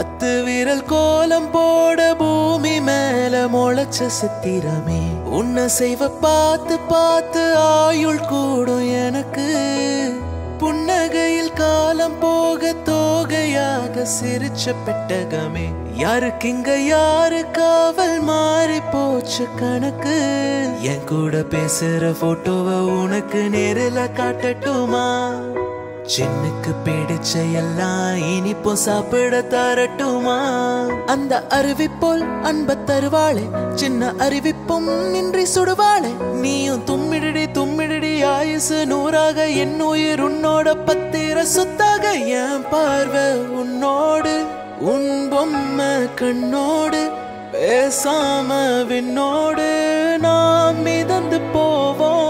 பத்து விரல் கோலம் போட பூமி மேல முளைச்ச சித்திரமே உன்னை செய்வ பார்த்து பார்த்து ஆயுள் கூடும் எனக்கு புன்னகையில் காலம் போக தோகையாக சிரிச்ச பெட்டகமே யாருக்கு இங்க யாரு காவல் மாறி போச்சு கணக்கு என் கூட பேசுற போட்டோவை உனக்கு நேரில் காட்டட்டுமா சின்னுக்கு பிடிச்ச எல்லாம் இனிப்போ சாப்பிட தரட்டுமா அந்த அறிவிப்போல் அன்ப தருவாளே சின்ன அறிவிப்பும் இன்றி சுடுவாளே நீயும் தும்மிடிடி தும்மிடிடி ஆயுசு நூறாக என் உயிர் உன்னோட பத்திர சொத்தாக என் பார்வை உன்னோடு உன் பொம்மை கண்ணோடு பேசாம விண்ணோடு நாம் மிதந்து போவோம்